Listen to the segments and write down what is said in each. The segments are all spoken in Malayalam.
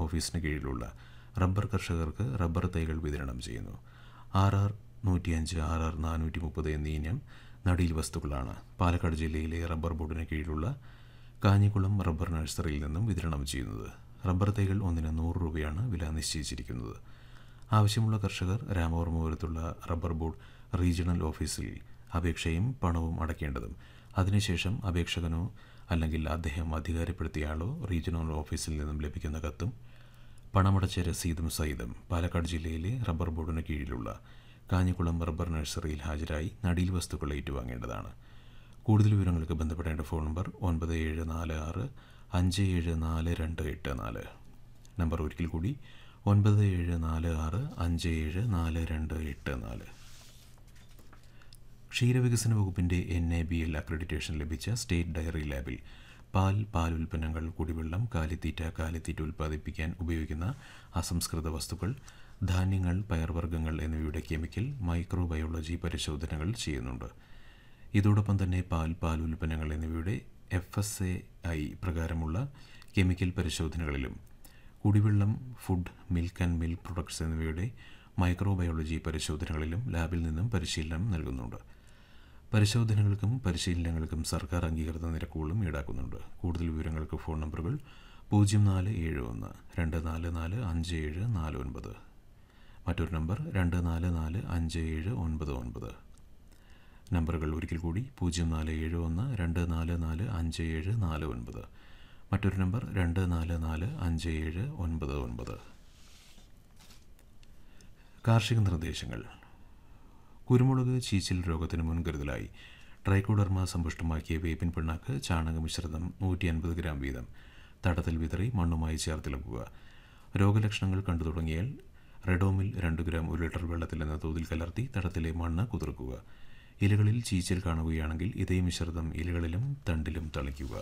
ഓഫീസിന് കീഴിലുള്ള റബ്ബർ കർഷകർക്ക് റബ്ബർ തൈകൾ വിതരണം ചെയ്യുന്നു ആർ ആർ നൂറ്റിയഞ്ച് ആർ ആർ നാനൂറ്റി മുപ്പത് എന്നീ ഇനം നടീൽ വസ്തുക്കളാണ് പാലക്കാട് ജില്ലയിലെ റബ്ബർ ബോർഡിന് കീഴിലുള്ള കാഞ്ഞിക്കുളം റബ്ബർ നഴ്സറിയിൽ നിന്നും വിതരണം ചെയ്യുന്നത് റബ്ബർ തൈകൾ ഒന്നിന് നൂറ് രൂപയാണ് വില നിശ്ചയിച്ചിരിക്കുന്നത് ആവശ്യമുള്ള കർഷകർ രാമവർമ്മപുരത്തുള്ള റബ്ബർ ബോർഡ് റീജിയണൽ ഓഫീസിൽ അപേക്ഷയും പണവും അടയ്ക്കേണ്ടതും അതിനുശേഷം അപേക്ഷകനോ അല്ലെങ്കിൽ അദ്ദേഹം അധികാരപ്പെടുത്തിയ ആളോ റീജിയണൽ ഓഫീസിൽ നിന്നും ലഭിക്കുന്ന കത്തും പണമടച്ച രസീതും സഹിതം പാലക്കാട് ജില്ലയിലെ റബ്ബർ ബോർഡിന് കീഴിലുള്ള കാഞ്ഞിക്കുളം റബ്ബർ നഴ്സറിയിൽ ഹാജരായി നടീൽ വസ്തുക്കൾ ഏറ്റുവാങ്ങേണ്ടതാണ് കൂടുതൽ വിവരങ്ങൾക്ക് ബന്ധപ്പെടേണ്ട ഫോൺ നമ്പർ ഒൻപത് ഏഴ് നാല് ആറ് അഞ്ച് ഏഴ് നാല് രണ്ട് എട്ട് നാല് നമ്പർ ഒരിക്കൽ കൂടി ഒൻപത് ഏഴ് നാല് ആറ് അഞ്ച് ഏഴ് നാല് രണ്ട് എട്ട് നാല് ക്ഷീരവികസന വകുപ്പിന്റെ N A B L accreditation ലഭിച്ച സ്റ്റേറ്റ് ഡയറി ലാബിൽ പാൽ പാൽ ഉൽപ്പന്നങ്ങൾ കുടിവെള്ളം കാലിത്തീറ്റ കാലിത്തീറ്റ ഉൽപ്പാദിപ്പിക്കാൻ ഉപയോഗിക്കുന്ന അസംസ്കൃത വസ്തുക്കൾ ധാന്യങ്ങൾ പയർവർഗ്ഗങ്ങൾ എന്നിവയുടെ കെമിക്കൽ മൈക്രോബയോളജി പരിശോധനകൾ ചെയ്യുന്നുണ്ട് ഇതോടൊപ്പം തന്നെ പാൽ പാൽ ഉൽപ്പന്നങ്ങൾ എന്നിവയുടെ എഫ് എസ് എ ഐ പ്രകാരമുള്ള കെമിക്കൽ പരിശോധനകളിലും കുടിവെള്ളം food milk and milk products എന്നിവയുടെ മൈക്രോബയോളജി പരിശോധനകളിലും ലാബിൽ നിന്നും പരിശീലനം നൽകുന്നുണ്ട് പരിശോധനകൾക്കും പരിശീലനങ്ങൾക്കും സർക്കാർ അംഗീകൃത നിരക്കുകളും ഈടാക്കുന്നുണ്ട് കൂടുതൽ വിവരങ്ങൾക്ക് ഫോൺ നമ്പറുകൾ പൂജ്യം നാല് ഏഴ് ഒന്ന് രണ്ട് നാല് നാല് അഞ്ച് ഏഴ് നാല് ഒൻപത് മറ്റൊരു നമ്പർ രണ്ട് നാല് നാല് അഞ്ച് ഏഴ് ഒൻപത് ഒൻപത് നമ്പറുകൾ ഒരിക്കൽ കൂടി പൂജ്യം നാല് ഏഴ് ഒന്ന് രണ്ട് നാല് നാല് അഞ്ച് ഏഴ് നാല് ഒൻപത് മറ്റൊരു നമ്പർ രണ്ട് നാല് നാല് അഞ്ച് ഏഴ് ഒൻപത് ഒൻപത് കാർഷിക നിർദ്ദേശങ്ങൾ കുരുമുളക് ചീച്ചിൽ രോഗത്തിന് മുൻകരുതലായി ട്രൈക്കോഡർമ സമ്പുഷ്ടമാക്കിയ വേപ്പിൻ പിണ്ണാക്ക് ചാണക മിശ്രിതം നൂറ്റി അൻപത് ഗ്രാം വീതം തടത്തിൽ വിതറി മണ്ണുമായി ചേർത്തിളക്കുക രോഗലക്ഷണങ്ങൾ കണ്ടു തുടങ്ങിയാൽ റെഡോമിൽ രണ്ട് ഗ്രാം ഒരു ലിറ്റർ വെള്ളത്തിൽ എന്ന തോതിൽ കലർത്തി തടത്തിലെ മണ്ണ് കുതിർക്കുക ഇലകളിൽ ചീച്ചിൽ കാണുകയാണെങ്കിൽ ഇതേ മിശ്രിതം ഇലകളിലും തണ്ടിലും തളിക്കുക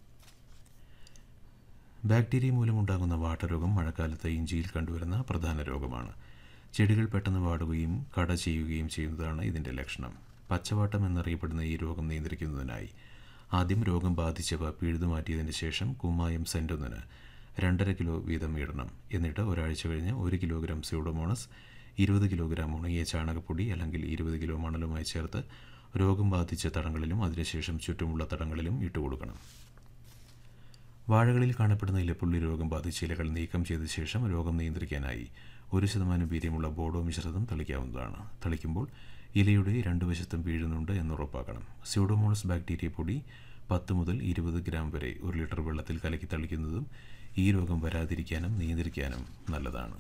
ബാക്ടീരിയ മൂലമുണ്ടാകുന്ന വാട്ടരോഗം മഴക്കാലത്ത് ഇഞ്ചിയിൽ കണ്ടുവരുന്ന പ്രധാന രോഗമാണ് ചെടികൾ പെട്ടെന്ന് വാടുകയും കട ചെയ്യുകയും ചെയ്യുന്നതാണ് ഇതിൻ്റെ ലക്ഷണം പച്ചവാട്ടം എന്നറിയപ്പെടുന്ന ഈ രോഗം നിയന്ത്രിക്കുന്നതിനായി ആദ്യം രോഗം ബാധിച്ചവ പിഴുതു മാറ്റിയതിന് ശേഷം കുമ്മായം സെൻറ്റൊന്നിന് രണ്ടര കിലോ വീതം ഇടണം എന്നിട്ട് ഒരാഴ്ച കഴിഞ്ഞ് ഒരു കിലോഗ്രാം സ്യൂഡോമോണസ് ഇരുപത് കിലോഗ്രാം ഉണങ്ങിയ ചാണകപ്പൊടി അല്ലെങ്കിൽ ഇരുപത് കിലോ മണലുമായി ചേർത്ത് രോഗം ബാധിച്ച തടങ്ങളിലും അതിനുശേഷം ചുറ്റുമുള്ള തടങ്ങളിലും ഇട്ടുകൊടുക്കണം വാഴകളിൽ കാണപ്പെടുന്ന ഇലപ്പുള്ളി രോഗം ബാധിച്ച ഇലകൾ നീക്കം ചെയ്ത ശേഷം രോഗം നിയന്ത്രിക്കാനായി ഒരു ശതമാനം വീര്യമുള്ള ബോഡോ മിശ്രിതം തളിക്കാവുന്നതാണ് തളിക്കുമ്പോൾ ഇലയുടെ രണ്ട് വശത്തും വീഴുന്നുണ്ട് എന്നുറപ്പാക്കണം സ്യൂഡോമോണസ് ബാക്ടീരിയ പൊടി പത്ത് മുതൽ ഇരുപത് ഗ്രാം വരെ ഒരു ലിറ്റർ വെള്ളത്തിൽ കലക്കി തളിക്കുന്നതും ഈ രോഗം വരാതിരിക്കാനും നിയന്ത്രിക്കാനും നല്ലതാണ്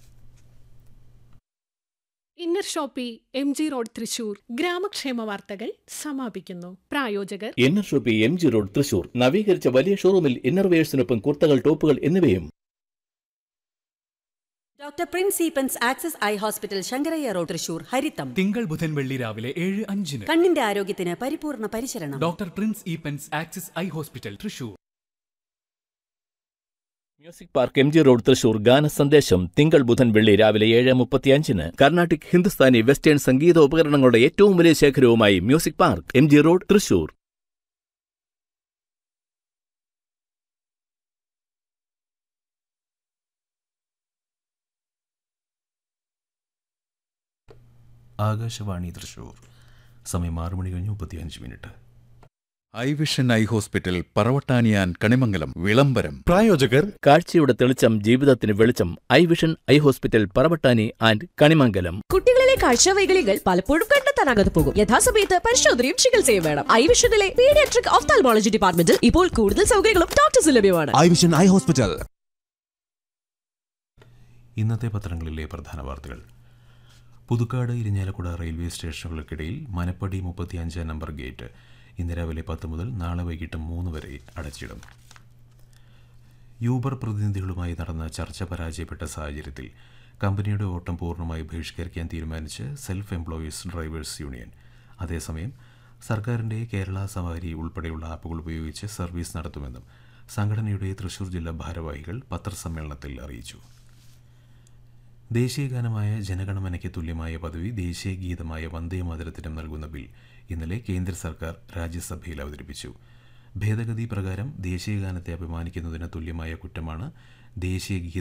inner shoppe M G road Thrissur ഗ്രാമക്ഷേമ വാർത്തകൾ സമാപിക്കുന്നു പ്രായോജകർ inner shoppe M G road Thrissur നവീകരിച്ച വലിയ ഷോറൂമിൽ ഇന്നർവേഴ്സിനൊപ്പം കുർത്തകൾ ടോപ്പുകൾ എന്നിവയും doctor prince Eapen's axis eye hospital Sankaraiah road Thrissur ഹരിത്തം തിങ്കൾ ബുധൻ വെള്ളി രാവിലെ ഏഴ് അഞ്ചിന് കണ്ണിന്റെ ആരോഗ്യത്തിന് പരിപൂർണ പരിചരണം doctor prince Eapen's axis eye hospital Thrissur music park M G road Thrissur ഗാന സന്ദേശം തിങ്കൾ ബുധൻ വെള്ളി രാവിലെ ഏഴ് മുപ്പത്തിയഞ്ചിന് കർണാട്ടിക് ഹിന്ദുസ്ഥാനി വെസ്റ്റേൺ സംഗീത ഉപകരണങ്ങളുടെ ഏറ്റവും വലിയ ശേഖരവുമായി music park M G road Thrissur Akashvani Thrissur സമയം ആറ് മണി കഴിഞ്ഞ് മുപ്പത്തിയഞ്ച് minute eye vision eye hospital പറവട്ടാനിയാൻ കണിമംഗലം വിളംബരം പ്രായോജകർ കാഴ്ചയുടെ തെളിച്ചം ജീവിതത്തിന് വെളിച്ചം eye vision eye hospital Paravattani and Kanimangalam കുട്ടികളിലെ കാഴ്ചവൈകല്യങ്ങൾ പലപ്പോഴും കണ്ടെത്താനാകാതെ പോകും യഥാസമയത്ത് പരിശോധനയും ചികിത്സയും വേണം ഐവിഷനിലെ പീഡിയാട്രിക് ഓഫ്താൽമോളജി ഡിപ്പാർട്ട്മെന്റിൽ ഇപ്പോൾ കൂടുതൽ സൗകര്യങ്ങളും ഡോക്ടേഴ്സ് ലഭ്യമാണ് ഐ വിഷൻ ഐ ഹോസ്പിറ്റൽ ഇന്നത്തെ പത്രങ്ങളിലെ പ്രധാന വാർത്തകൾ പുതുക്കാട് ഇരിഞ്ഞാലക്കുട റെയിൽവേ സ്റ്റേഷനുകൾക്കിടയിൽ മനപ്പടി മുപ്പത്തിയഞ്ചാം നമ്പർ ഗേറ്റ് ഇന്ന് രാവിലെ പത്ത് മുതൽ നാളെ വൈകിട്ട് മൂന്ന് വരെ അടച്ചിടും യൂബർ പ്രതിനിധികളുമായി നടന്ന ചർച്ച പരാജയപ്പെട്ട സാഹചര്യത്തിൽ കമ്പനിയുടെ ഓട്ടം പൂർണ്ണമായി ബഹിഷ്കരിക്കാൻ തീരുമാനിച്ച് സെൽഫ് എംപ്ലോയീസ് ഡ്രൈവേഴ്സ് യൂണിയൻ അതേസമയം സർക്കാരിൻ്റെ കേരള സവാരി ഉൾപ്പെടെയുള്ള ആപ്പുകൾ ഉപയോഗിച്ച് സർവീസ് നടത്തുമെന്നും സംഘടനയുടെ തൃശൂർ ജില്ലാ ഭാരവാഹികൾ പത്രസമ്മേളനത്തിൽ അറിയിച്ചു ദേശീയഗാനമായ ജനഗണമനയ്ക്ക് തുല്യമായ പദവി ദേശീയ ഗീതമായ വന്ദേ മാതരത്തിനും നൽകുന്ന ബിൽ ഇന്നലെ കേന്ദ്ര സർക്കാർ രാജ്യസഭയിൽ അവതരിപ്പിച്ചു ഭേദഗതി പ്രകാരം ദേശീയഗാനത്തെ അപമാനിക്കുന്നതിന് തുല്യമായ കുറ്റമാണ് ദേശീയ